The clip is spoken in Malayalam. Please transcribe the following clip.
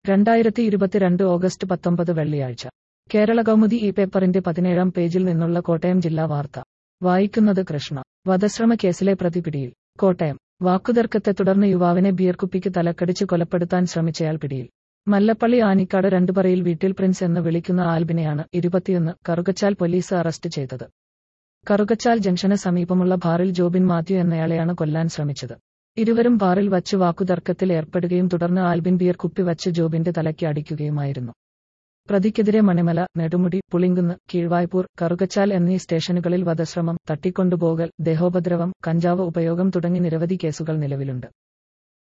രണ്ടായിരത്തി ഇരുപത്തിരണ്ട് ഓഗസ്റ്റ് പത്തൊമ്പത് വെള്ളിയാഴ്ച കേരള കൗമുദി ഈ പേപ്പറിന്റെ പതിനേഴാം പേജിൽ നിന്നുള്ള കോട്ടയം ജില്ലാ വാർത്ത വായിക്കുന്നത് കൃഷ്ണ വധശ്രമ കേസിലെ പ്രതി പിടിയിൽ കോട്ടയം വാക്കുതർക്കത്തെ തുടർന്ന് യുവാവിനെ ബിയർ കുപ്പിക്ക് തലക്കടിച്ച് കൊലപ്പെടുത്താൻ ശ്രമിച്ചയാൾ പിടിയിൽ മല്ലപ്പള്ളി ആനിക്കാട് രണ്ടുപറയിൽ വീട്ടിൽ പ്രിൻസ് എന്ന് വിളിക്കുന്ന ആൽബിനെയാണ് ഇരുപത്തിയൊന്ന് കറുകച്ചാൽ പോലീസ് അറസ്റ്റ് ചെയ്തത് കറുകച്ചാൽ ജംഗ്ഷന് സമീപമുള്ള ബാറിൽ ജോബിൻ മാത്യു എന്നയാളെയാണ് കൊല്ലാൻ ശ്രമിച്ചത് ഇരുവരും ബാറിൽ വച്ച് വാക്കുതർക്കത്തിൽ ഏർപ്പെടുകയും തുടർന്ന് ആൽബിൻ ബിയർ കുപ്പി വച്ച് ജോബിന്റെ തലയ്ക്ക് അടിക്കുകയുമായിരുന്നു പ്രതിക്കെതിരെ മണിമല നെടുമുടി പുളിങ്കുന്ന് കീഴ്വായ്പൂർ കറുകച്ചാൽ എന്നീ സ്റ്റേഷനുകളിൽ വധശ്രമം തട്ടിക്കൊണ്ടുപോകൽ ദേഹോപദ്രവം കഞ്ചാവ് ഉപയോഗം തുടങ്ങി നിരവധി കേസുകൾ നിലവിലുണ്ട്